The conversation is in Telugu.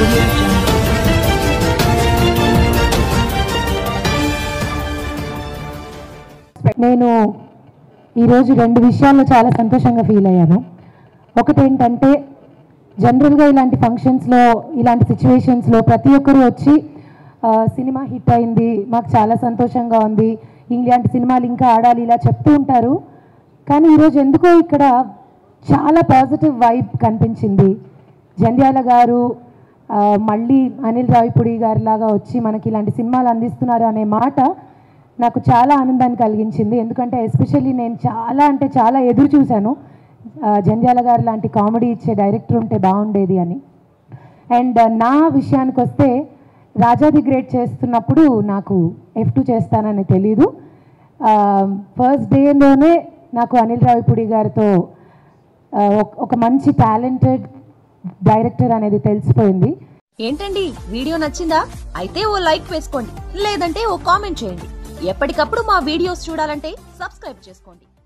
audio jungle. నేను ఈరోజు రెండు విషయాల్లో చాలా సంతోషంగా ఫీల్ అయ్యాను ఒకటి ఏంటంటే జనరల్గా ఇలాంటి ఫంక్షన్స్లో ఇలాంటి సిచ్యువేషన్స్లో ప్రతి ఒక్కరూ వచ్చి ఆ, సినిమా హిట్ అయింది మాకు చాలా సంతోషంగా ఉంది ఇలాంటి సినిమాలు ఇంకా ఆడాలి ఇలా చెప్తూ ఉంటారు కానీ ఈరోజు ఎందుకో ఇక్కడ చాలా పాజిటివ్ వైబ్ కనిపించింది జంధ్యాల గారు ఆ, మళ్ళీ అనిల్ రావిపూడి గారి లాగా వచ్చి మనకి ఇలాంటి సినిమాలు అందిస్తున్నారు అనే మాట నాకు చాలా ఆనందాన్ని కలిగించింది ఎందుకంటే ఎస్పెషల్లీ నేను చాలా అంటే చాలా ఎదురు చూశాను ఆ, జంధ్యాల గారు లాంటి కామెడీ ఇచ్చే డైరెక్టర్ ఉంటే బాగుండేది అని అండ్ నా విషయానికి వస్తే రాజాది గ్రేట్ చేస్తున్నప్పుడు నాకు ఎఫ్ టూ చేస్తానని తెలీదు ఫస్ట్ డేలోనే నాకు అనిల్ రావిపూడి గారితో ఆ, ఒక- ఒక మంచి టాలెంటెడ్ డైరెక్టర్ అనేది తెలిసిపోయింది ఏంటండి వీడియో నచ్చిందా అయితే ఓ లైక్ వేసుకోండి లేదంటే ఓ కామెంట్ చేయండి ఎప్పటికప్పుడు మా వీడియోస్ చూడాలంటే సబ్స్క్రైబ్ చేసుకోండి